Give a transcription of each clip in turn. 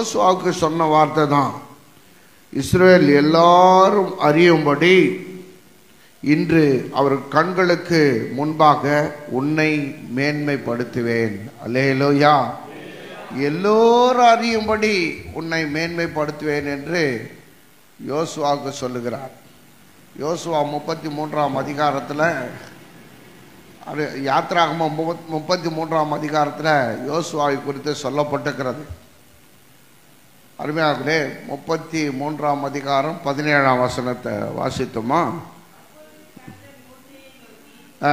யோசுவாவுக்கு சொன்ன வார்த்தை தான் இஸ்ரேல் எல்லாரும் அறியும்படி இன்று அவர் கண்களுக்கு முன்பாக உன்னை மேன்மைப்படுத்துவேன் அல்லேலோயா எல்லோரும் அறியும்படி உன்னை மேன்மைப்படுத்துவேன் என்று யோசுவாவுக்கு சொல்லுகிறார் யோசுவா முப்பத்தி மூன்றாம் அதிகாரத்தில் அது யாத்ராகமம் முப்பத் முப்பத்தி மூன்றாம் அதிகாரத்தில் யோசுவாவை குறித்து சொல்லப்பட்டிருக்கிறது அருமையாகலே முப்பத்தி மூன்றாம் அதிகாரம் பதினேழாம் வசனத்தை வாசித்தோமா ஆ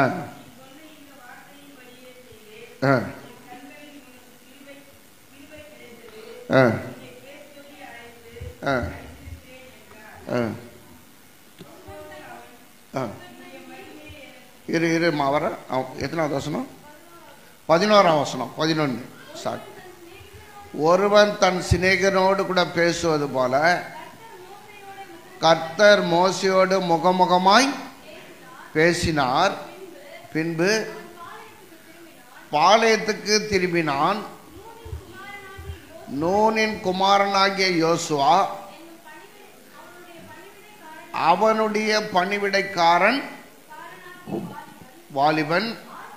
ஆ ஆ ஆ ஆ ஆ இரு இரு வர எத்தனாவது வசனம் பதினோராம் வசனம் பதினொன்று ஸ்டார்ட் ஒருவன் தன் சிநேகனோடு கூட பேசுவது போல கர்த்தர் மோசையோடு முகமுகமாய் பேசினார் பின்பு பாளையத்துக்கு திரும்பினான் நூனின் குமாரனாகிய யோசுவா அவனுடைய பணிவிடைக்காரன் வாலிபன்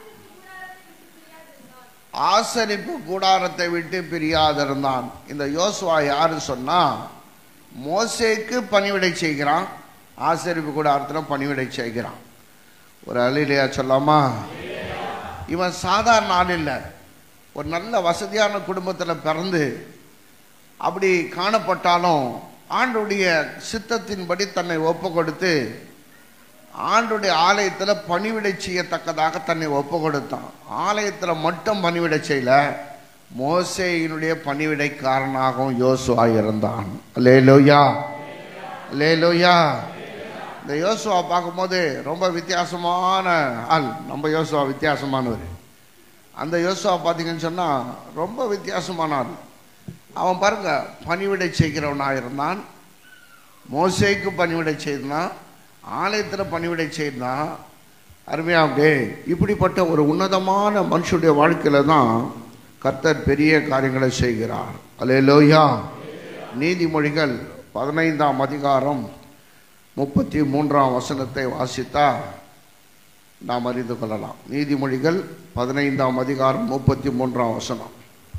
ஆசரிப்பு கூடாரத்தை விட்டு பிரியாதிருந்தான் இந்த யோசுவா யாரு சொன்னா மோசேக்கு பணிவிடை செய்கிறான் ஆசரிப்பு கூடாரத்தில் பணிவிடை செய்கிறான் ஒரு அழிலையா சொல்லாமா இவன் சாதாரண ஆள் இல்லை ஒரு நல்ல வசதியான குடும்பத்தில் பிறந்து அப்படி காணப்பட்டாலும் ஆண்டுடைய சித்தத்தின்படி தன்னை ஒப்பு கொடுத்து ஆண்டுடைய ஆலயத்தில் பணிவிடை செய்யத்தக்கதாக தன்னை ஒப்பு கொடுத்தான் ஆலயத்தில் மட்டும் பணிவிடை செய்யல மோசேயினுடைய பணிவிடைக்காரனாகவும் யோசுவா இருந்தான் லே லோயா லே லோயா இந்த யோசுவா பார்க்கும்போது ரொம்ப வித்தியாசமான ஆள் நம்ம யோசுவா வித்தியாசமானவர் அந்த யோசுவா பார்த்தீங்கன்னு சொன்னால் ரொம்ப வித்தியாசமான ஆள் அவன் பாருங்க பணிவிடை செய்கிறவனாக இருந்தான் மோசேக்கு பணிவிடை செய்தான் ஆலயத்தில் பணிவிடை செய்தான் அருமையாகவே இப்படிப்பட்ட ஒரு உன்னதமான மனுஷனுடைய வாழ்க்கையில் தான் கர்த்தர் பெரிய காரியங்களை செய்கிறார் அலே லோயா நீதிமொழிகள் பதினைந்தாம் அதிகாரம் முப்பத்தி மூன்றாம் வசனத்தை வாசித்தா நாம் அறிந்து கொள்ளலாம் நீதிமொழிகள் பதினைந்தாம் அதிகாரம் முப்பத்தி மூன்றாம் வசனம்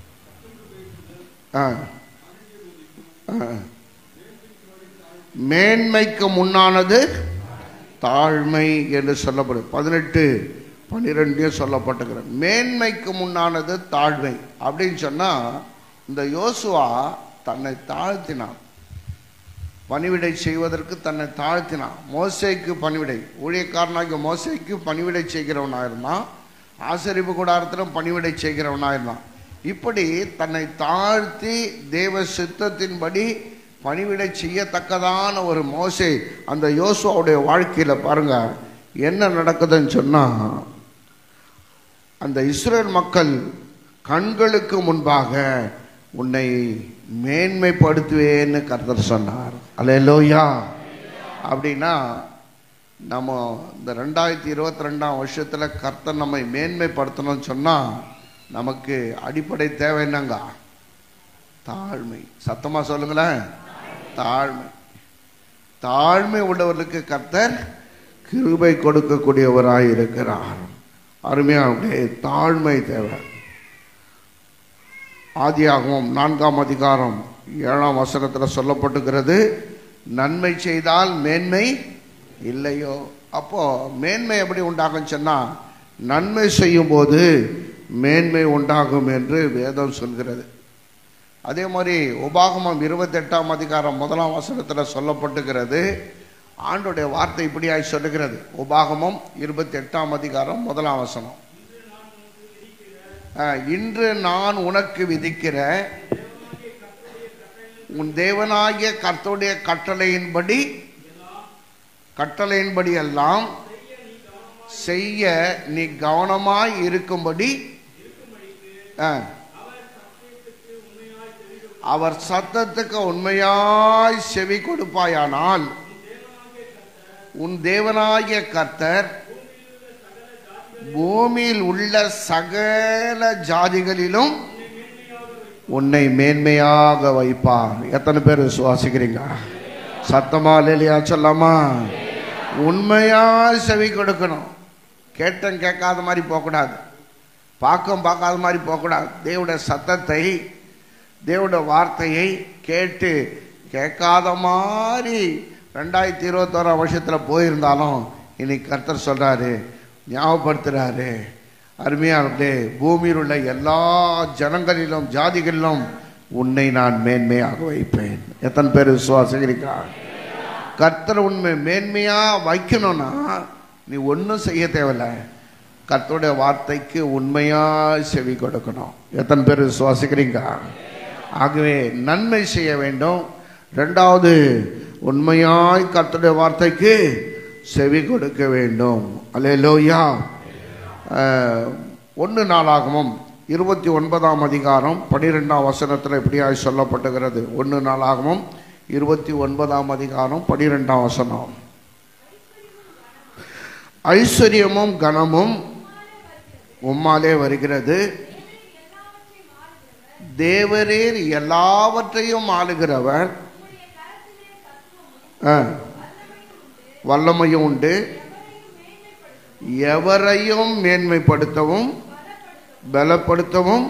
ஆ ஆ. மேன்மைக்கு முன்னானது தாழ்மை என்று சொல்லப்படும் பதினெட்டு பன்னிரெண்டே சொல்லப்பட்டிருக்கிறது மேன்மைக்கு முன்னானது தாழ்மை அப்படின்னு சொன்னா இந்த யோசுவா தன்னை தாழ்த்தினான் பணிவிடை செய்வதற்கு தன்னை தாழ்த்தினான் மோசைக்கு பணிவிடை ஊழியக்காரனாகிய மோசைக்கு பணிவிடை செய்கிறவனாக இருந்தான் ஆசரிப்பு கூடாரத்திலும் பணிவிடை செய்கிறவனாக இருந்தான் இப்படி தன்னை தாழ்த்தி தேவ சித்தத்தின்படி பணிவிடை செய்யத்தக்கதான ஒரு மோசை அந்த யோசுவாவுடைய வாழ்க்கையில் பாருங்க என்ன நடக்குதுன்னு சொன்னா அந்த இஸ்ரேல் மக்கள் கண்களுக்கு முன்பாக உன்னை மேன்மைப்படுத்துவேன்னு கர்த்தர் சொன்னார் அல்லேலூயா அப்படின்னா நம்ம இந்த ரெண்டாயிரத்தி இருபத்தி ரெண்டாம் வருஷத்தில் கர்த்தர் நம்மை மேன்மைப்படுத்தணும்னு சொன்னால் நமக்கு அடிப்படை தேவை என்னங்க தாழ்மை சத்தமாக சொல்லுங்களேன் தாழ்மை தாழ்மை உள்ளவர்களுக்கு கர்த்தர் கிருபை கொடுக்கக்கூடியவராய் இருக்கிறார் அருமையாக தாழ்மை தேவை ஆதியாகமம் நான்காம் அதிகாரம் ஏழாம் வசனத்தில் சொல்லப்பட்டுகிறது நன்மை செய்தால் மேன்மை இல்லையோ அப்போ மேன்மை எப்படி உண்டாகும் சொன்னா நன்மை செய்யும் போது மேன்மை உண்டாகும் என்று வேதம் சொல்கிறது அதே மாதிரி உபாகமம் இருபத்தெட்டாம் அதிகாரம் முதலாம் வசனத்தில் சொல்லப்பட்டுகிறது ஆண்டுடைய வார்த்தை இப்படியாய் சொல்லுகிறது உபாகமம் இருபத்தி எட்டாம் அதிகாரம் முதலாம் வசனம் அஹ், இன்று நான் உனக்கு விதிக்கிற உன் தேவனாகிய கர்த்தருடைய கட்டளையின்படி கட்டளையின்படி எல்லாம் செய்ய நீ கவனமாய் இருக்கும்படி அஹ், அவர் சத்தத்துக்கு உண்மையாய் செவி கொடுப்பாயானால் உன் தேவனாகிய கர்த்தர் பூமியில் உள்ள சகல ஜாதிகளிலும் உன்னை மேன்மையாக வைப்பார் எத்தனை பேர் விசுவாசிக்கிறீங்க சத்தமா இல்லையா சொல்லாமா உண்மையா செவி கொடுக்கணும் கேட்டும் கேட்காத மாதிரி போகக்கூடாது பார்க்கும் பார்க்காத மாதிரி போகக்கூடாது தேவடைய சத்தத்தை தேவடைய வார்த்தையை கேட்டு கேட்காத மாதிரி ரெண்டாயிரத்தி இருபத்தோராம் வருஷத்தில் போயிருந்தாலும் இன்னைக்கு கர்த்தர் சொல்றாரு ஞாபகப்படுத்துறாரு அருமையானே பூமியில் உள்ள எல்லா ஜனங்களிலும் ஜாதிகளிலும் உன்னை நான் மேன்மையாக வைப்பேன் எத்தனை பேர் விசுவாசிக்கிறீங்க கர்த்தர் உண்மை மேன்மையா வைக்கணும்னா நீ ஒன்றும் செய்ய தேவையில்ல கர்த்தருடைய வார்த்தைக்கு உண்மையா செவி கொடுக்கணும் எத்தனை பேர் விசுவாசிக்கிறீங்க ஆகவே நன்மை செய்ய வேண்டும் ரெண்டாவது உண்மையாய் கர்த்தருடைய வார்த்தைக்கு செவி கொடுக்க வேண்டும் அல்லேலூயா ஒன்று நாளாகமும் இருபத்தி ஒன்பதாம் அதிகாரம் பனிரெண்டாம் வசனத்தில் இப்படியாய் சொல்லப்பட்டுகிறது ஒன்று நாளாகமும் இருபத்தி ஒன்பதாம் அதிகாரம் பனிரெண்டாம் வசனம் ஐஸ்வர்யமும் கனமும் உம்மாலே வருகிறது தேவரீர் எல்லாவற்றையும் ஆளுகிறவர் ஆ, வல்லமையும் உண்டு எவரையும் மேன்மைப்படுத்தவும் பலப்படுத்தவும்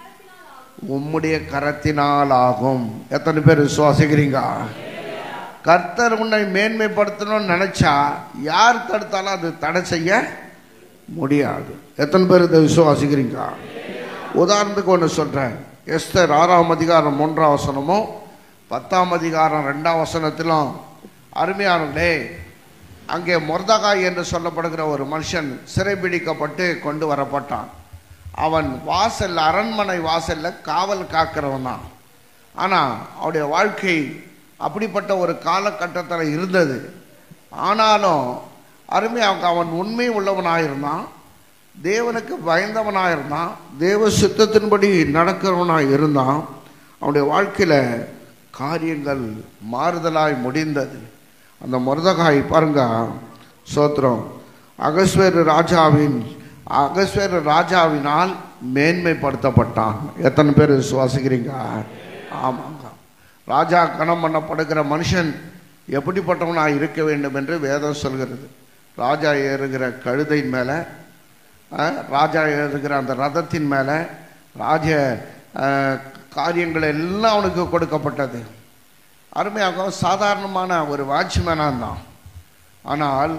உம்முடைய கரத்தினால் ஆகும் எத்தனை பேர் விசுவாசிக்கிறீங்க கர்த்தர் உன்னை மேன்மைப்படுத்தணும்னு நினைச்சா யார் தடுத்தாலும் அது தடை செய்ய முடியாது எத்தனை பேர் இதை விசுவாசிக்கிறீங்க உதாரணத்துக்கு ஒன்று சொல்கிறேன் எஸ்தர் ஆறாம் அதிகாரம் மூன்றாம் வசனமும் பத்தாம் அதிகாரம் ரெண்டாம் வசனத்திலும் அருமையானே அங்கே மொர்தகாய் என்று சொல்லப்படுகிற ஒரு மனுஷன் சிறைபிடிக்கப்பட்டு கொண்டு வரப்பட்டான் அவன் வாசல் அரண்மனை வாசல்ல காவல் காக்கிறவன் தான் ஆனால் அவருடைய வாழ்க்கை அப்படிப்பட்ட ஒரு காலகட்டத்தில் இருந்தது ஆனாலும் அருமையாக அவன் உண்மை உள்ளவனாக இருந்தான் தேவனுக்கு பயந்தவனாக இருந்தான் தேவ சுத்தத்தின்படி நடக்கிறவனாக இருந்தான் அவனுடைய வாழ்க்கையில் காரியங்கள் மாறுதலாய் முடிந்தது அந்த மருதகாய் பாருங்க சோத்திரம் அகஸ்வேரு ராஜாவின் அகஸ்வேரு ராஜாவினால் மேன்மைப்படுத்தப்பட்டான் எத்தனை பேர் விசுவாசிக்கிறீங்க ஆமாங்க ராஜா கணம் பண்ணப்படுகிற மனுஷன் எப்படிப்பட்டவனாக இருக்க வேண்டும் என்று வேதம் சொல்கிறது ராஜா ஏறுகிற கழுதையின் மேலே அஹ், ராஜா ஏறுகிற அந்த ரதத்தின் மேலே ராஜ அஹ், காரியங்கள் எல்லாம் அவனுக்கு கொடுக்கப்பட்டது அருமையாக சாதாரணமான ஒரு வாட்ச்மேனாக இருந்தான் ஆனால்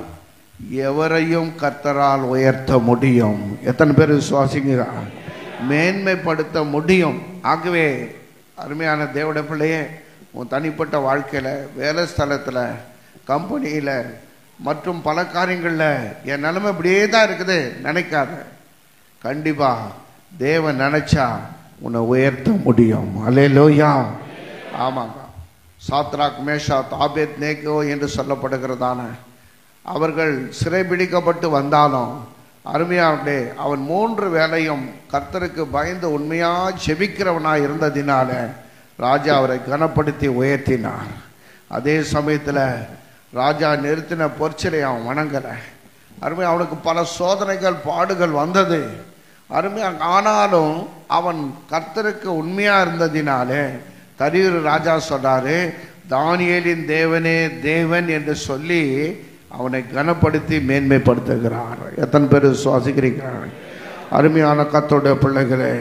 எவரையும் கர்த்தரால் உயர்த்த முடியும் எத்தனை பேர் விசுவாசிங்க மேன்மைப்படுத்த முடியும் ஆகவே அருமையான தேவட பிள்ளையே உன் தனிப்பட்ட வாழ்க்கையில் வேலை ஸ்தலத்தில் கம்பெனியில் மற்றும் பல காரியங்களில் என் நிலைமை இப்படியே தான் இருக்குது நினைக்காத கண்டிப்பா தேவன் நினைச்சா உன்னை உயர்த்த முடியும் அல்லேலூயா ஆமாங்க சாத்ராக் மேஷாத் ஆபேத் நேக்கோ என்று சொல்லப்படுகிறதான அவர்கள் சிறைபிடிக்கப்பட்டு வந்தாலும் அருமையானே அவன் மூன்று வேளையும் கர்த்தருக்கு பயந்து உண்மையா செபிக்கிறவனாய் இருந்ததினால ராஜா அவரை கனப்படுத்தி உயர்த்தினார் அதே சமயத்தில் ராஜா நிறுத்தின பொற்சிலை அவன் வணங்கலை அருமை அவனுக்கு பல சோதனைகள் பாடுகள் வந்தது அருமை ஆனாலும் அவன் கர்த்தருக்கு உண்மையா இருந்ததினாலே தரியூர் ராஜா சொன்னாரு தானியேலின் தேவனே தேவன் என்று சொல்லி அவனை கனப்படுத்தி மேன்மைப்படுத்துகிறார் எத்தனை பேர் சுவாசிக்கிறீங்க அருமையான கத்தோடைய பிள்ளைகளே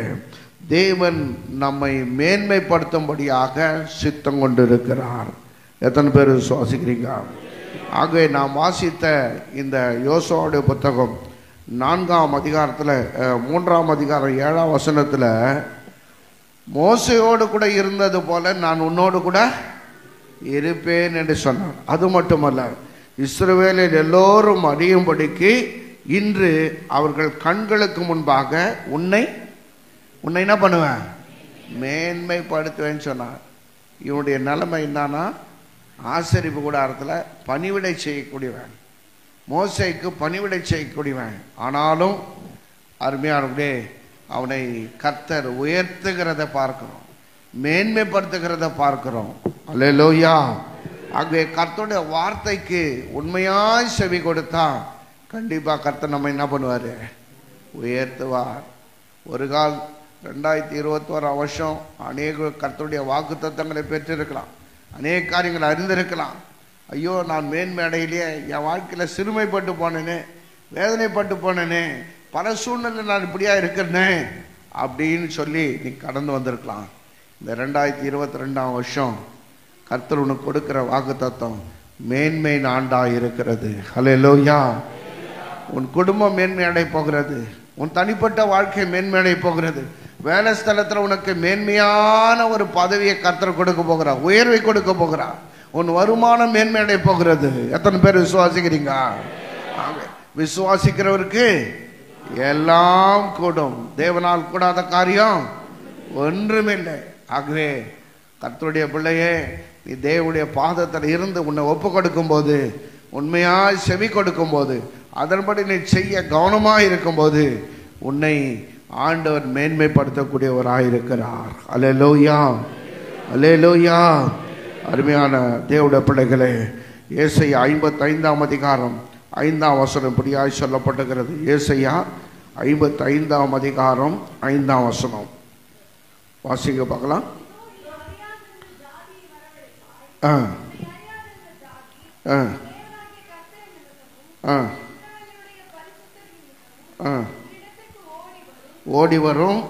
தேவன் நம்மை மேன்மைப்படுத்தும்படியாக சித்தம் கொண்டிருக்கிறார் எத்தனை பேர் சுவாசிக்கிறீங்க ஆகவே நாம் வாசித்த இந்த யோசுவாவுடைய புத்தகம் நான்காம் அதிகாரத்தில் அஹ், மூன்றாம் அதிகாரம் ஏழாம் வசனத்தில் மோசையோடு கூட இருந்தது போல நான் உன்னோடு கூட இருப்பேன் என்று சொன்னார் அது மட்டுமல்ல இஸ்ரவேலில் எல்லோரும் அறியும்படிக்கு இன்று அவர்கள் கண்களுக்கு முன்பாக உன்னை உன்னை என்ன பண்ணுவேன் மேன்மைப்படுத்துவேன்னு சொன்னார் இவனுடைய நிலைமை என்னன்னா ஆசரிப்பு கூடாரத்தில் பணிவிடை செய்யக்கூடியவன் மோசைக்கு பணிவிடை செய்யக்கூடியவன் ஆனாலும் அருமையானவர்களே அவனை கர்த்தர் உயர்த்துகிறத பார்க்கிறோம் மேன்மைப்படுத்துகிறத பார்க்கிறோம் அல்லேலூயா ஆகவே கர்த்தருடைய வார்த்தைக்கு உண்மையாய் செவி கொடுத்தா கண்டிப்பா கர்த்தர் நம்ம என்ன பண்ணுவார் உயர்த்துவார் ஒரு கால் ரெண்டாயிரத்தி இருபத்தோராம் வருஷம் அநேக கர்த்தருடைய வாக்கு தத்தங்களை பெற்றிருக்கலாம் அநேக காரியங்களை அறிந்திருக்கலாம் ஐயோ நான் மேன்மேடையிலேயே என் வாழ்க்கையில் சிறுமைப்பட்டு போனேனே வேதனைப்பட்டு போனேனே பல சூழ்நிலை நான் இப்படியா இருக்கிறேனே அப்படின்னு சொல்லி நீ கடந்து வந்திருக்கலாம் இந்த ரெண்டாயிரத்தி இருபத்தி ரெண்டாம் வருஷம் கர்த்தர் உனக்கு கொடுக்கிற வாக்கு தத்தம் மேன்மை ஆண்டா இருக்கிறது ஹalleluya உன் குடும்பம் மேன்மை அடைய போகிறது உன் தனிப்பட்ட வாழ்க்கை மேன்மை அடைய போகிறது வேலை ஸ்தலத்தில் உனக்கு மேன்மையான ஒரு பதவியை கர்த்தர் கொடுக்க போகிறார் உயர்வை கொடுக்க போகிறார் உன் வருமானம் மேன்மை அடைய போகிறது எத்தனை பேர் விசுவாசிக்கிறீங்க ஆமென். விசுவாசிக்கிறவருக்கு எல்லாம் கூடும் தேவனால் கூடாத காரியம் ஒன்றுமில்லை ஆகவே கர்த்தருடைய பிள்ளையே நீ தேவனுடைய பாதத்தில் இருந்து உன்னை ஒப்பு கொடுக்கும்போது உண்மையாய் செவி கொடுக்கும்போது அதன்படி நீ செய்ய கவனமாக இருக்கும்போது உன்னை ஆண்டவர் மேன்மைப்படுத்தக்கூடியவராக இருக்கிறார் அல்லேலூயா அல்லேலூயா அருமையான தேவனுடைய பிள்ளைகளே ஏசையா ஐம்பத்தைந்தாம் அதிகாரம் ஐந்தாம் வசனம் இப்படியாய் சொல்லப்பட்டுகிறது ஏசையா ஐம்பத்தைந்தாம் அதிகாரம் ஐந்தாம் வசனம் வாசிக்க பார்க்கலாம் ஆ ஆ ஆ ஆ ஓடி வரும்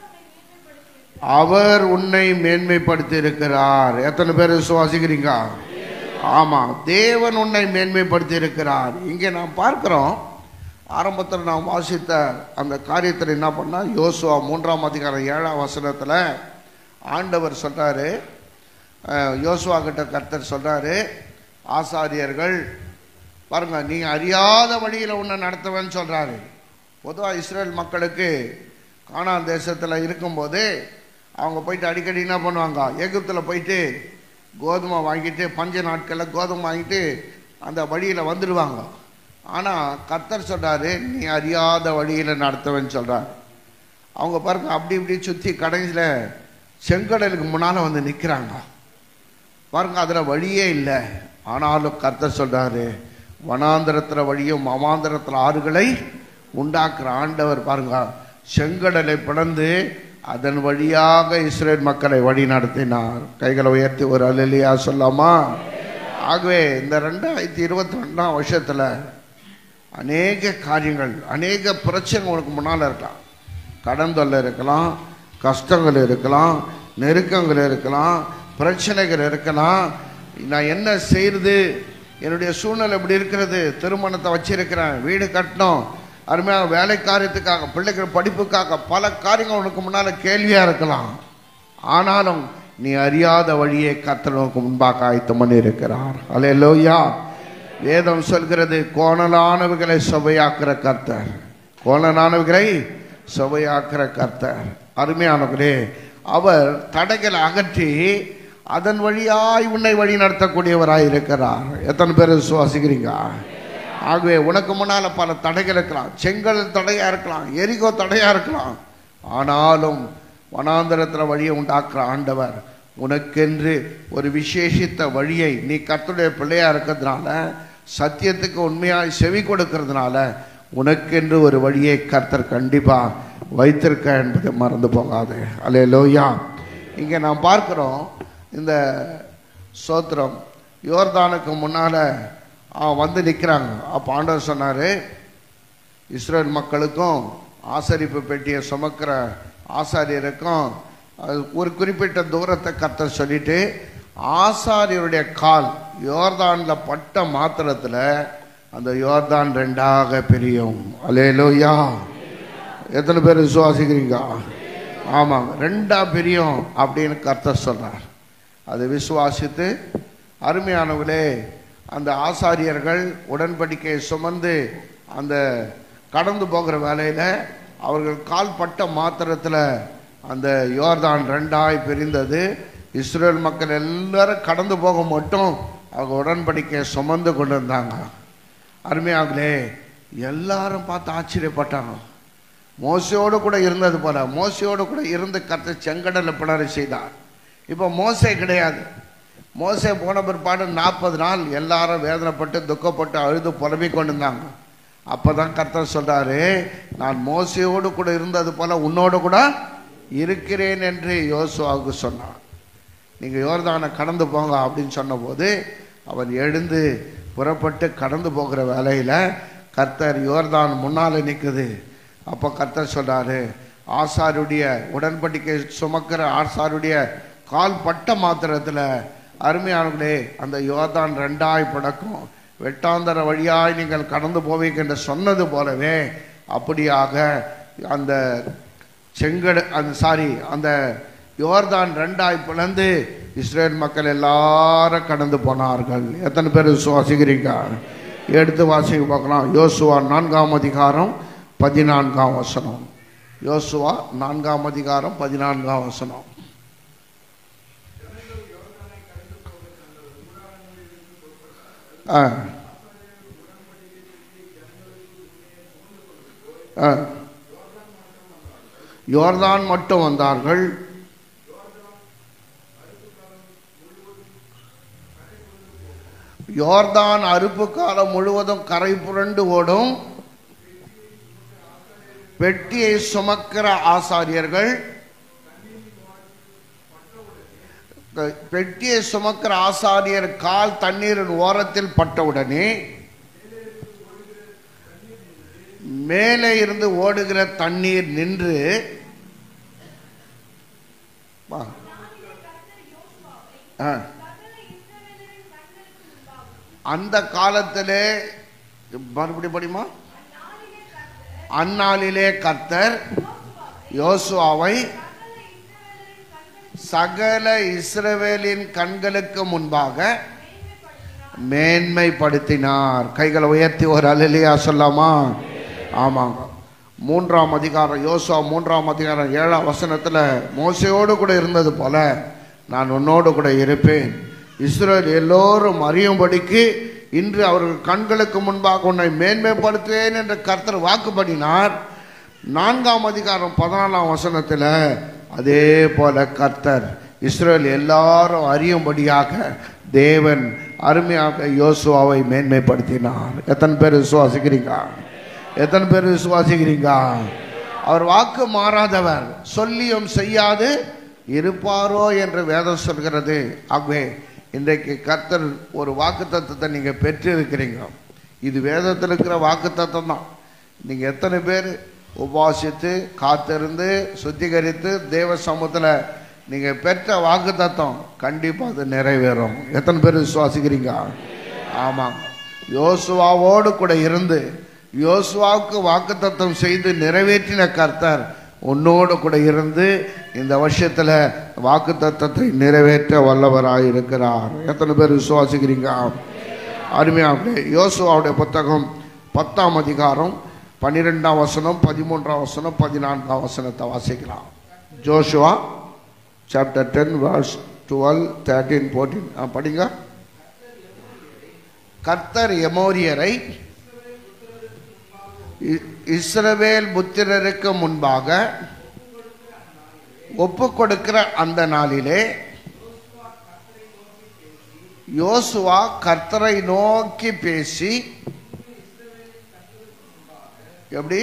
அவர் உன்னை மேன்மைப்படுத்தி இருக்கிறார் எத்தனை பேர் விசுவாசிக்கிறீங்க ஆமா தேவன் உன்னை மேன்மைப்படுத்தி இருக்கிறார் இங்கே நாம் பார்க்கிறோம் ஆரம்பத்தில் நாம் வாசித்த அந்த காரியத்தில் என்ன பண்ணா யோசுவா மூன்றாம் அதிகாரம் ஏழாம் வசனத்தில் ஆண்டவர் சொல்றாரு அஹ், யோசுவா கிட்ட கர்த்தர் சொல்றாரு ஆசாரியர்கள் பாருங்க நீ அறியாத வழியில் உன்னை நடத்துவேன்னு சொல்றாரு பொதுவாக இஸ்ரேல் மக்களுக்கு கானான் தேசத்தில் இருக்கும்போது அவங்க போயிட்டு அடிக்கடி என்ன பண்ணுவாங்க எகிப்தில் போயிட்டு கோதுமை வாங்கிட்டு பஞ்ச நாட்களில் கோதுமை வாங்கிட்டு அந்த வழியில் வந்துடுவாங்க ஆனால் கர்த்தர் சொல்றாரு நீ அறியாத வழியில் நடத்துவேன்னு சொல்றாரு அவங்க பாருங்க அப்படி இப்படி சுற்றி கடைசியில் செங்கடலுக்கு முன்னால் வந்து நிற்கிறாங்க பாருங்க அதில் வழியே இல்லை ஆனாலும் கர்த்தர் சொல்றாரு வனாந்திரத்தில் வழியும் அவாந்திரத்தில் ஆறுகளை உண்டாக்குற ஆண்டவர் பாருங்க செங்கடலை பிளந்து அதன் வழியாக இஸ்ரேல் மக்களை வழி நடத்தினார் கைகளை உயர்த்தி ஒரு அலிலியா சொல்லாமா ஆகவே இந்த ரெண்டாயிரத்தி இருபத்தி ரெண்டாம் வருஷத்தில் அநேக காரியங்கள் அநேக பிரச்சனை உனக்கு முன்னால் இருக்கலாம் கடன் தொல்லை இருக்கலாம் கஷ்டங்கள் இருக்கலாம் நெருக்கங்கள் இருக்கலாம் பிரச்சனைகள் இருக்கலாம் நான் என்ன செய்யறது என்னுடைய சூழ்நிலை இப்படி இருக்கிறது திருமணத்தை வச்சிருக்கிறேன் வீடு கட்டணும் அருமையாக வேலை காரியத்துக்காக பிள்ளைகள் படிப்புக்காக பல காரியங்கள் உனக்கு முன்னால் கேள்வியாக இருக்கலாம் ஆனாலும் நீ அறியாத வழியை கர்த்தனுக்கு முன்பாக ஆயத்தம் பண்ணி இருக்கிறார் அல்லேலூயா வேதம் சொல்கிறது கோணலானவைகளை சுவையாக்குற கர்த்தர் கோணலானவைகளை சுவையாக்குற கர்த்தர் அருமையானவர்களே அவர் தடைகளை அகற்றி அதன் வழியாய் உன்னை வழி நடத்தக்கூடியவராய் இருக்கிறார் எத்தனை பேர் விசுவாசிக்கிறீங்க ஆகவே உனக்கு முன்னால பல தடைகள் இருக்கலாம் செங்கல் தடையா இருக்கலாம் எரிகோ தடையா இருக்கலாம் ஆனாலும் வனாந்தரத்தில் வழியை உண்டாக்குற ஆண்டவர் உனக்கென்று ஒரு விசேஷித்த வழியை நீ கர்த்தருடைய பிள்ளையா இருக்கிறதுனால சத்தியத்துக்கு உண்மையாய் செவி கொடுக்கறதுனால உனக்கென்று ஒரு வழியை கர்த்தர் கண்டிப்பா வைத்திருக்க என்பதை மறந்து போகாது அல்லே லோயா இங்கே நாம் பார்க்கிறோம் இந்த சோத்திரம் யோர்தானுக்கு முன்னால அவன் வந்து நிற்கிறாங்க அப்போ ஆண்டவர் சொன்னாரு இஸ்ரேல் மக்களுக்கும் ஆசரிப்பு பெட்டியை சுமக்கிற ஆசாரியருக்கும் அது ஒரு குறிப்பிட்ட தூரத்தை கர்த்தர் சொல்லிட்டு ஆசாரியருடைய கால் யோர்தானில் பட்ட மாத்திரத்தில் அந்த யோர்தான் ரெண்டாக பிரியும் அலேலோயா எத்தனை பேர் விசுவாசிக்கிறீங்க ஆமாம் ரெண்டா பிரியும் அப்படின்னு கர்த்தர் சொல்றார் அதை விசுவாசித்து அருமையானவர்களே அந்த ஆசாரியர்கள் உடன்படிக்கையை சுமந்து அந்த கடந்து போகிற வேலையில் அவர்கள் கால் பட்ட மாத்திரத்தில் அந்த யோர்தான் ரெண்டாய் பிரிந்தது இஸ்ரேல் மக்கள் எல்லாரும் கடந்து போக மட்டும் அவங்க உடன்படிக்கையை சுமந்து கொண்டு இருந்தாங்க அருமையாகலே எல்லாரும் பார்த்து ஆச்சரியப்பட்டாங்க மோசையோடு கூட இருந்தது போல மோசையோடு கூட இருந்து கத்த செங்கடலை பிளற செய்தார் இப்போ மோசே கிடையாது மோசே போன பிற்பாடு நாற்பது நாள் எல்லாரும் வேதனைப்பட்டு துக்கப்பட்டு அழுது புலம்பிக் கொண்டிருந்தாங்க அப்போ தான் கர்த்தர் சொல்றாரு நான் மோசையோடு கூட இருந்தது போல உன்னோடு கூட இருக்கிறேன் என்று யோசுவாவுக்கு சொன்னார் நீங்க யோர்தானை கடந்து போங்க அப்படின்னு சொன்னபோது அவன் எழுந்து புறப்பட்டு கடந்து போகிற வேலையில கர்த்தர் யோர்தான் முன்னால நிக்குது அப்போ கர்த்தர் சொல்றாரு ஆசாருடைய உடன்படிக்கை சுமக்கிற ஆசாருடைய கால் பட்ட மாத்திரத்துல அருமையானவர்களே அந்த யோர்தான் ரெண்டாய் படக்கும் வெட்டாந்தர வழியாய் நீங்கள் கடந்து போவீங்க என்று சொன்னது போலவே அப்படியாக அந்த செங்கட அந்த சாரி அந்த யோர்தான் ரெண்டாய் பிளந்து இஸ்ரேல் மக்கள் எல்லாரும் கடந்து போனார்கள் எத்தனை பேர் விசுவாசிக்கிறீங்க எடுத்து வாசிக்க பார்க்கலாம் யோசுவா நான்காம் அதிகாரம் பதினான்காம் வசனம் யோசுவா நான்காம் அதிகாரம் பதினான்காம் வசனம் ஆ ஆ யோர்தான் மட்டும் வந்தார்கள் யோர்தான் அறுப்பு காலம் முழுவதும் கரை புரண்டு ஓடும் பெட்டியை சுமக்கிற ஆசாரியர்கள் பெட்டியை சுமக்கிற ஆசாரியர் கால் தண்ணீரின் ஓரத்தில் பட்டவுடனே மேலே இருந்து ஓடுகிற தண்ணீர் நின்று வா. ஆ. அந்த காலத்திலே மறுபடி படிமா அந்நாளிலே கர்த்தர் யோசுவாவை சகல இஸ்ரவேலின் கண்களுக்கு முன்பாக மேன்மைப்படுத்தினார் கைகளை உயர்த்தி ஒரு அலிலியா சொல்லாமா ஆமாங்க மூன்றாம் அதிகாரம் யோசுவா மூன்றாம் அதிகாரம் ஏழாம் வசனத்துல மோசையோடு கூட இருந்தது போல நான் உன்னோடு கூட இருப்பேன் இஸ்ரேல் எல்லோரும் அறியும்படிக்கு இன்று அவர்கள் கண்களுக்கு முன்பாக உன்னை மேன்மைப்படுத்துவேன் என்று கர்த்தர் வாக்குப்படினார் நான்காம் அதிகாரம் பதினாலாம் வசனத்தில் அதே போல கர்த்தர் இஸ்ரேல் எல்லாரும் அறியும்படியாக தேவன் அருமையாக யோசுவாவை மேன்மைப்படுத்தினார் எத்தனை பேர் விசுவாசிக்கிறீங்க எத்தனை பேர் விசுவாசிக்கிறீங்க அவர் வாக்கு மாறாதவர் சொல்லியும் செய்யாது இருப்பாரோ என்று வேதம் சொல்கிறது ஆகவே இன்றைக்கு கர்த்தர் ஒரு வாக்கு தத்துவத்தை நீங்கள் பெற்றிருக்கிறீங்க இது வேதத்தில் இருக்கிற வாக்கு தத்துவம் தான் நீங்கள் எத்தனை பேர் உபாசித்து காத்திருந்து சுத்திகரித்து தேவ சமூகத்தில் நீங்கள் பெற்ற வாக்கு தத்துவம் கண்டிப்பாக அது நிறைவேறும் எத்தனை பேர் விசுவாசிக்கிறீங்க ஆமாங்க யோசுவாவோடு கூட இருந்து யோசுவாவுக்கு வாக்கு தத்துவம் செய்து நிறைவேற்றின கர்த்தர் உன்னோடு கூட இருந்து இந்த வருஷத்துல வாக்கு தத்தத்தை நிறைவேற்ற வல்லவராய் இருக்கிறார் எத்தனை பேர் விசுவாசிக்கிறீங்க அருமையாக யோசுவாவுடைய புத்தகம் பத்தாம் அதிகாரம் பன்னிரெண்டாம் வசனம் பதிமூன்றாம் வசனம் பதினான்காம் வசனத்தை வாசிக்கலாம் Joshua chapter ten verse twelve thirteen fourteen படிங்க கர்த்தர் எமோரியரை இ- இஸ்ரவேல் புத்திரருக்கு முன்பாக ஒப்பு கொடுக்கிற அந்த நாளிலே யோசுவா கர்த்தரை நோக்கி பேசி எப்படி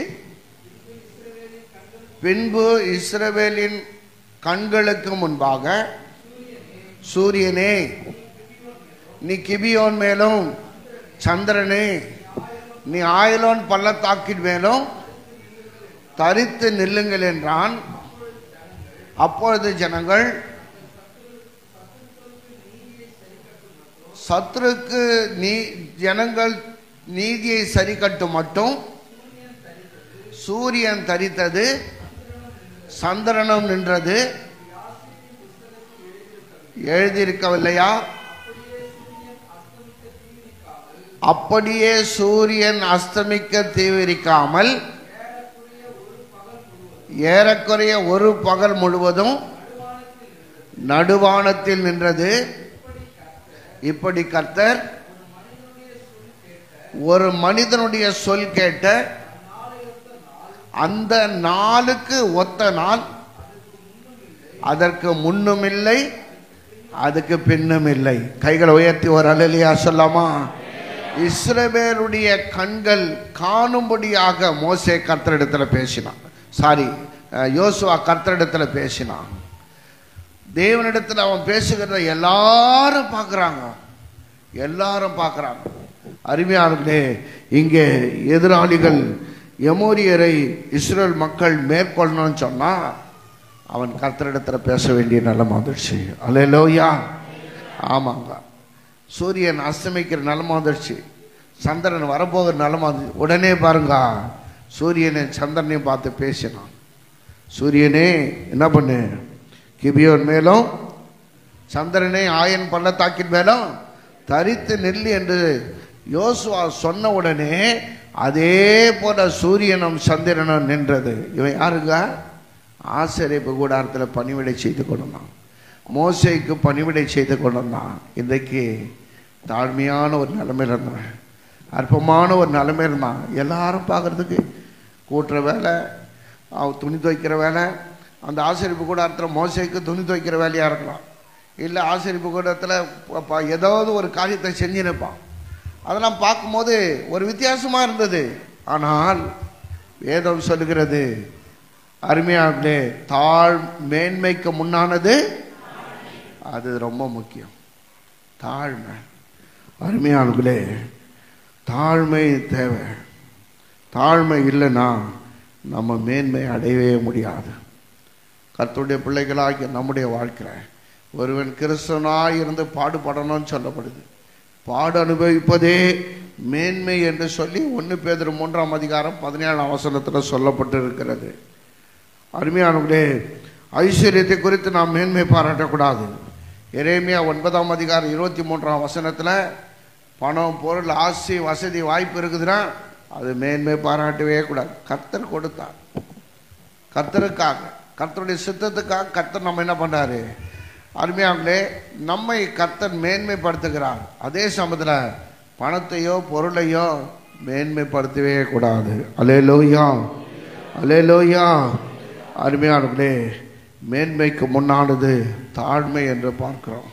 பின்பு இஸ்ரவேலின் கண்களுக்கு முன்பாக சூரியனே நீ கிபியோன் மேலும் சந்திரனே நீ ஆயிலோன் பள்ளத்தாக்கின் மேலும் தரித்து நில்லுங்கள் என்றான் அப்பொழுது ஜனங்கள் சத்ருக்கு நீ ஜனங்கள் நீதியை சரி கட்டும் மட்டும் சூரியன் தரித்தது சந்திரனும் நின்றது எழுதியிருக்கவில்லையா அப்படியே சூரியன் அஸ்தமிக்க தீவிரிக்காமல் ஏறக்குறைய ஒரு பகல் முழுவதும் நடுவானத்தில் நின்றது இப்படி கர்த்தர் ஒரு மனிதனுடைய சொல் கேட்ட அந்த நாளுக்கு ஒத்த நாள் அதற்கு முன்னும் இல்லை அதுக்கு பின்னும் இல்லை கைகளை உயர்த்தி ஒரு அலலியா சொல்லாமா இஸ்ரவேலுடைய கண்கள் காணும்படியாக மோசே கர்த்தரிடத்துல பேசினான் சாரி அஹ், யோசுவா கர்த்தரிடத்துல பேசினான் தேவனிடத்தில் அவன் பேசுகிறத எல்லாரும் பார்க்குறாங்க எல்லாரும் பார்க்குறாங்க அருமையானங்களே இங்கே எதிராளிகள் எமோரியரை இஸ்ரேல் மக்கள் மேற்கொள்ளணும்னு சொன்னா அவன் கர்த்தரிடத்தில் பேச வேண்டிய நிலைமை வந்துடுச்சு அல்லையா ஆமாங்க சூரியன் அஸ்தமிக்கிற நிலைமை வந்துடுச்சு சந்திரன் வரப்போகிற நிலைமை வந்துச்சு உடனே பாருங்க சூரியனை சந்திரனையும் பார்த்து பேசினான் சூரியனே என்ன பண்ணு கிபியோன் மேலும் சந்திரனே ஆயன் பள்ளத்தாக்கின் மேலும் தரித்து நெல் என்று யோசுவா சொன்ன உடனே அதே போல சூரியனும் சந்திரனும் நின்றது இவன் யாருங்க ஆசிரியப்பு கூடாரத்தில் பணிவிடை செய்து கொண்டான் மோசைக்கு பணிவிடை செய்து கொண்டான் இன்றைக்கு தாழ்மையான ஒரு நிலைமையில் இருந்தான் அற்பமான ஒரு நிலைமையில் இருந்தான் எல்லாரும் பார்க்கறதுக்கு கூட்டுற வேலை அவ துணி துவைக்கிற வேலை அந்த ஆசிரியப்பு கூடாரத்தில் மோசைக்கு துணி துவைக்கிற வேலையாக இருக்கலாம் இல்லை ஆசிரியப்பு கூடத்தில் ஏதாவது ஒரு காரியத்தை செஞ்சுருப்பான் அதெல்லாம் பார்க்கும்போது ஒரு வித்தியாசமாக இருந்தது ஆனால் வேதம் சொல்லுகிறது அருமையாகலே தாழ் மேன்மைக்கு முன்னானது அது ரொம்ப முக்கியம் தாழ்மை அருமையானங்களே தாழ்மை தேவை தாழ்மை இல்லைன்னா நம்ம மேன்மை அடையவே முடியாது கர்த்தருடைய பிள்ளைகளாகிய நம்முடைய வாழ்க்கை ஒருவன் கிறிஸ்தவனாய் இருந்து பாடுபடணும்னு சொல்லப்படுது பாடு அனுபவிப்பதே மேன்மை என்று சொல்லி ஒன்று பேதர் மூன்றாம் அதிகாரம் பதினேழாம் வசனத்தில் சொல்லப்பட்டு இருக்கிறது அருமையானவர்களே ஐஸ்வர்யத்தை குறித்து நாம் மேன்மை பாராட்டக்கூடாது எரேமியா ஒன்பதாம் அதிகாரம் இருபத்தி மூன்றாம் வசனத்தில் பணம் பொருள் ஆசை வசதி வாய்ப்பு இருக்குதுன்னா அது மேன்மை பாராட்டவே கூடாது கர்த்தர் கொடுத்தார் கர்த்தருக்காக கர்த்தருடைய சித்தத்துக்காக கர்த்தர் நம்ம என்ன பண்ணாரு அருமையாங்களே நம்மை கர்த்தர் மேன்மைப்படுத்துகிறார் அதே சமயத்தில் பணத்தையோ பொருளையோ மேன்மைப்படுத்தவே கூடாது அலே லோயா அலே லோயா அருமையானவர்களே மேன்மைக்கு முன்னானது தாழ்மை என்று பார்க்கிறோம்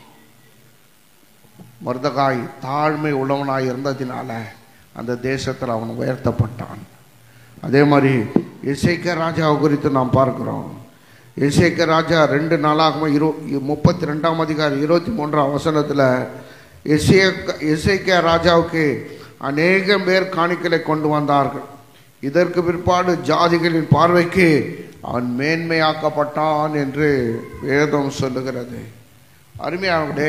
மருதகாய் தாழ்மை உள்ளவனாய் இருந்ததினால அந்த தேசத்தில் அவன் உயர்த்தப்பட்டான் அதே மாதிரி இசைக்க ராஜாவை குறித்து நாம் பார்க்கிறோம் இசைக்க ராஜா ரெண்டு நாளாகவும் இரு முப்பத்தி ரெண்டாம் அதிகாரம் இருபத்தி மூன்றாம் வசனத்தில் இசைக்க இசைக்க ராஜாவுக்கு அநேகம் பேர் காணிக்கலை கொண்டு வந்தார்கள் இதற்கு பிற்பாடு ஜாதிகளின் பார்வைக்கு அவன் மேன்மையாக்கப்பட்டான் என்று வேதம் சொல்லுகிறது அருமையானவர்களே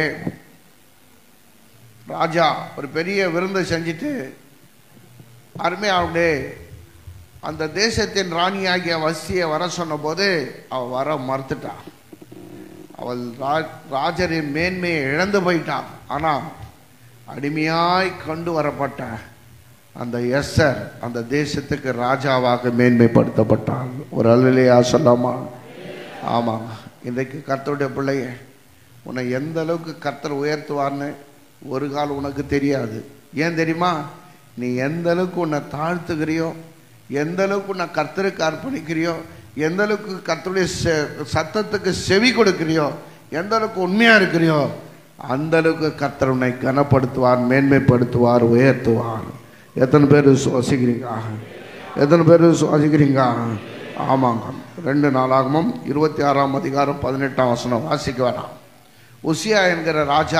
ராஜா ஒரு பெரிய விருந்தை செஞ்சுட்டு அருமையானவர்களே அந்த தேசத்தின் ராணியாகிய வசியை வர சொன்னபோது அவள் வர மறுத்துட்டான் அவள் ரா- ராஜரின் மேன்மையை இழந்து போயிட்டான் ஆனால் அடிமையாய் கொண்டு வரப்பட்ட அந்த எஸ்ஸர் அந்த தேசத்துக்கு ராஜாவாக மேன்மைப்படுத்தப்பட்டான் ஒரு அலுவலையா சொல்லாமா ஆமாம் இன்றைக்கு கர்த்தருடைய பிள்ளைய உன்னை எந்த அளவுக்கு கர்த்தர் உயர்த்துவார்னு ஒரு கால் உனக்கு தெரியாது ஏன் தெரியுமா நீ எந்த அளவுக்கு உன்னை தாழ்த்துக்கிறியோ எந்த அளவுக்கு உன்னை கர்த்தருக்கு அர்ப்பணிக்கிறியோ எந்த அளவுக்கு கர்த்தருடைய செ- சத்தத்துக்கு செவி கொடுக்கிறியோ எந்த அளவுக்கு உண்மையா இருக்கிறியோ அந்த அளவுக்கு கர்த்தர் உன்னை கனப்படுத்துவார் மேன்மைப்படுத்துவார் உயர்த்துவார் எத்தனை பேர் சுவாசிக்கிறீங்க எத்தனை பேர் சுவாசிக்கிறீங்க ஆமாங்க ரெண்டு நாளாகமும் இருபத்தி ஆறாம் அதிகாரம் பதினெட்டாம் வசனம் வாசிக்க வேணாம் உசியா என்கிற ராஜா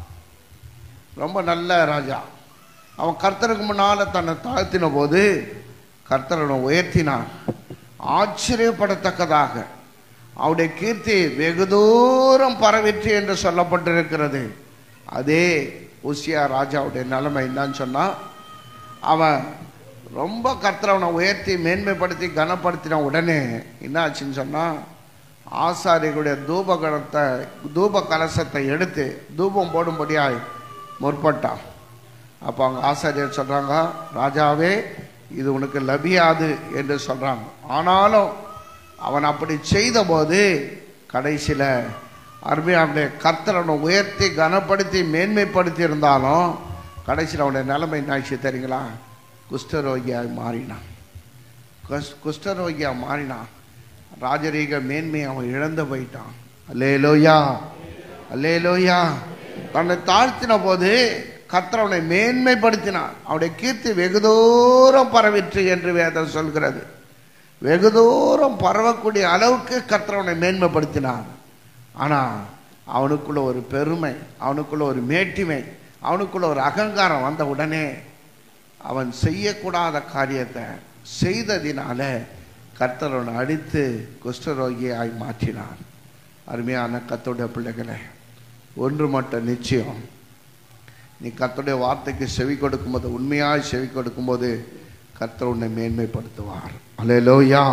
ரொம்ப நல்ல ராஜா அவன் கர்த்தருக்கு முன்னால தன்னை தாழ்த்தின போது கர்த்தரனை உயர்த்தினான் ஆச்சரியப்படத்தக்கதாக அவருடைய கீர்த்தி வெகு தூரம் பரவிற்று என்று சொல்லப்பட்டிருக்கிறது அதே உசியா ராஜாவுடைய நிலைமை என்னன்னு சொன்னா அவன் ரொம்ப கர்த்தரவனை உயர்த்தி மேன்மைப்படுத்தி கனப்படுத்தின உடனே என்ன ஆச்சுன்னு சொன்னா ஆசாரியர்களுடைய தூப கணத்தை தூப கலசத்தை எடுத்து தூபம் போடும்படியாய் முற்பட்டான் அப்போ அவங்க ஆசாரியர் சொல்கிறாங்க ராஜாவே இது உனக்கு லபியாது என்று சொல்கிறாங்க ஆனாலும் அவன் அப்படி செய்தபோது கடைசியில் அருமையாவுடைய கர்த்தரனை உயர்த்தி கனப்படுத்தி மேன்மைப்படுத்தி இருந்தாலும் கடைசியில் அவனுடைய நிலைமை என்னாச்சு தெரியுங்களா குஷ்டரோகியாய் மாறினான் குஸ் குஷ்டரோகியா மாறினான் ராஜரீக மேன்மையை அவன் இழந்து போயிட்டான் அல்லே லோயா அல்லே லோயா தன்னை தாழ்த்தின போது கர்த்தர் அவனை மேன்மைப்படுத்தினான் அவனுடைய கீர்த்தி வெகு தூரம் பரவிற்று என்று வேதம் சொல்கிறது வெகு தூரம் பரவக்கூடிய அளவுக்கு கர்த்தர் அவனை மேன்மைப்படுத்தினார் ஆனால் அவனுக்குள்ள ஒரு பெருமை அவனுக்குள்ள ஒரு மேட்டிமை அவனுக்குள்ள ஒரு அகங்காரம் வந்த உடனே அவன் செய்யக்கூடாத காரியத்தை செய்ததினால கர்த்தர் அவனை அடித்து குஷ்டரோகியாய் மாற்றினார் அருமையான கத்தோடைய பிள்ளைகளே ஒன்று மட்டும் நிச்சயம் நீ கர்த்தருடைய வார்த்தைக்கு செவி கொடுக்கும்போது உண்மையாய் செவி கொடுக்கும்போது கர்த்தர் உன்னை மேன்மைப்படுத்துவார் அல்லேலூயா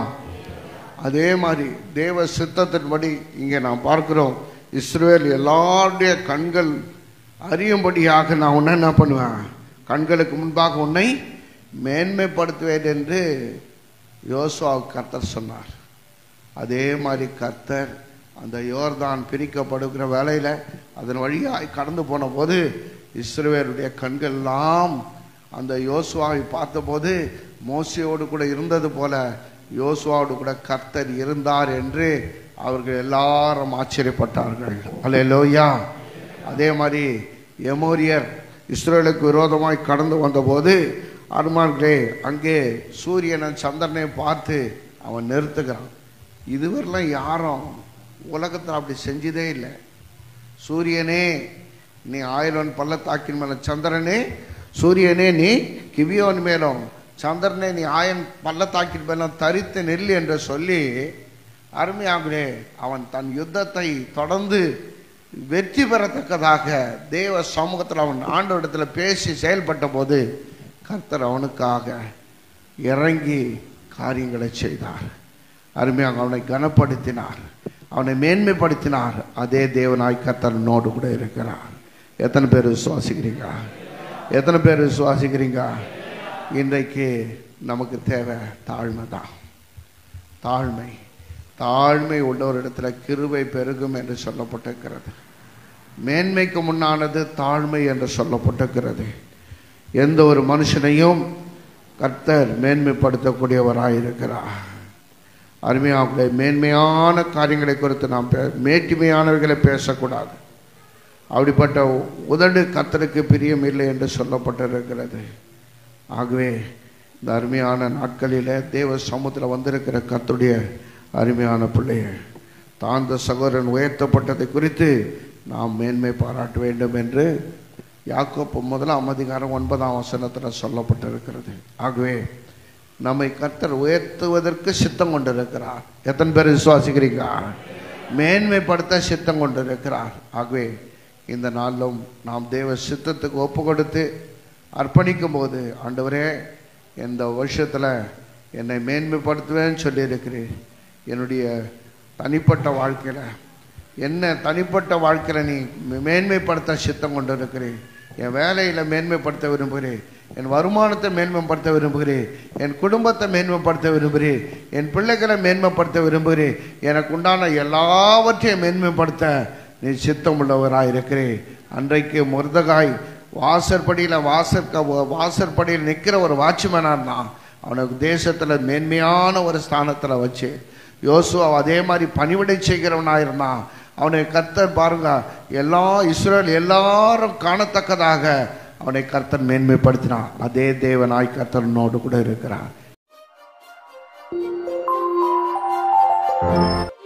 அதே மாதிரி தேவ சித்தத்தின்படி இங்கே நாம் பார்க்கிறோம் இஸ்ரேல் எல்லாருடைய கண்கள் அறியும்படியாக நான் உன்னை என்ன பண்ணுவேன் கண்களுக்கு முன்பாக உன்னை மேன்மைப்படுத்துவேன் என்று யோசுவாவுக்கு கர்த்தர் சொன்னார் அதே மாதிரி கர்த்தர் அந்த யோர்தான் பிரிக்கப்படுகிற வேலையில் அதன் வழியாய் கடந்து போன போது இஸ்ரவேலுடைய கண்கள் எல்லாம் அந்த யோசுவாவை பார்த்தபோது மோசையோடு கூட இருந்தது போல யோசுவாவோடு கூட கர்த்தர் இருந்தார் என்று அவர்கள் எல்லாரும் ஆச்சரியப்பட்டார்கள் அல்லேலூயா அதே மாதிரி எமோரியர் இஸ்ரேலுக்கு விரோதமாய் கடந்து வந்தபோது அருமார்களே அங்கே சூரியனை சந்திரனை பார்த்து அவன் நிறுத்துகிறான் இதுவரைலாம் யாரும் உலகத்தில் அப்படி செஞ்சதே இல்லை சூரியனே நீ ஆயிரம் பள்ளத்தாக்கின் மேல சந்திரனே சூரியனே நீ கிவியோன் மேலும் சந்திரனே நீ ஆயன் பள்ளத்தாக்கின் மேலும் தரித்து நெல் என்று சொல்லி அருமையாகவே அவன் தன் யுத்தத்தை தொடர்ந்து வெற்றி பெறத்தக்கதாக தேவ சமூகத்தில் அவன் ஆண்டவரிடத்தில் பேசி செயல்பட்ட போது கர்த்தர் அவனுக்காக இறங்கி காரியங்களை செய்தார் அருமையாக அவனை கனப்படுத்தினார் அவனை மேன்மைப்படுத்தினார் அதே தேவனாய் கர்த்தனோடு கூட இருக்கிறார் எத்தனை பேர் விசுவாசிக்கிறீங்க எத்தனை பேர் விசுவாசிக்கிறீங்க இன்றைக்கு நமக்கு தேவை தாழ்மை தான் தாழ்மை தாழ்மை உள்ள ஒரு இடத்துல கிருபை பெருகும் என்று சொல்லப்பட்டிருக்கிறது மேன்மைக்கு முன்னானது தாழ்மை என்று சொல்லப்பட்டிருக்கிறது எந்த ஒரு மனுஷனையும் கர்த்தர் மேன்மைப்படுத்தக்கூடியவராயிருக்கிறார் அருமையாக மேன்மையான காரியங்களை குறித்து நாம் பே மேட்டிமையானவர்களை பேசக்கூடாது அப்படிப்பட்ட உதடு கர்த்தருக்கு பிரியம் இல்லை என்று சொல்லப்பட்டிருக்கிறது ஆகவே இந்த அருமையான நாட்களில் தேவ சமூகத்தில் வந்திருக்கிற கர்த்தருடைய அருமையான பிள்ளைய தாழ்ந்த சகோதரன் உயர்த்தப்பட்டதை குறித்து நாம் மேன்மை பாராட்ட வேண்டும் என்று யாக்கோப்பு முதலாம் அதிகாரம் ஒன்பதாம் வசனத்தில் சொல்லப்பட்டிருக்கிறது ஆகவே நம்மை கர்த்தர் உயர்த்துவதற்கு சித்தம் கொண்டிருக்கிறார் எத்தனை பேர் விசுவாசிக்கிறீங்க மேன்மைப்படுத்த சித்தம் கொண்டிருக்கிறார் ஆகவே இந்த நாளிலும் நாம் தேவ சித்தத்துக்கு ஒப்பு கொடுத்து அர்ப்பணிக்கும் போது ஆண்டவரே இந்த வருஷத்தில் என்னை மேன்மைப்படுத்துவேன்னு சொல்லியிருக்கிறேன் என்னுடைய தனிப்பட்ட வாழ்க்கையில் என்ன தனிப்பட்ட வாழ்க்கையில் நீ மேன்மைப்படுத்த சித்தம் கொண்டு இருக்கிறேன் என் வேலையில் மேன்மைப்படுத்த விரும்புகிறேன் என் வருமானத்தை மேன்மைப்படுத்த விரும்புகிறேன் என் குடும்பத்தை மேன்மைப்படுத்த விரும்புகிறேன் என் பிள்ளைகளை மேன்மைப்படுத்த விரும்புகிறேன் எனக்கு உண்டான எல்லாவற்றையும் மேன்மைப்படுத்த நீ சித்தம் உள்ளவராக இருக்கிறேன் அன்றைக்கு முருதகாய் வாசற்படியில் வாசற்க வாசற்படியில் நிற்கிற ஒரு வாட்ச்மேனாக இருந்தான் அவனுக்கு தேசத்தில் மேன்மையான ஒரு ஸ்தானத்தில் வச்சு யோசுவா அதே மாதிரி பணிவிடை செய்கிறவனாக இருந்தான் அவனை கர்த்தர் பாருங்க எல்லா இஸ்ரேல் எல்லாரும் காணத்தக்கதாக அவனை கர்த்தர் மேன்மைப்படுத்தினான் அதே தேவனாய் கர்த்தனோடு கூட இருக்கிறார்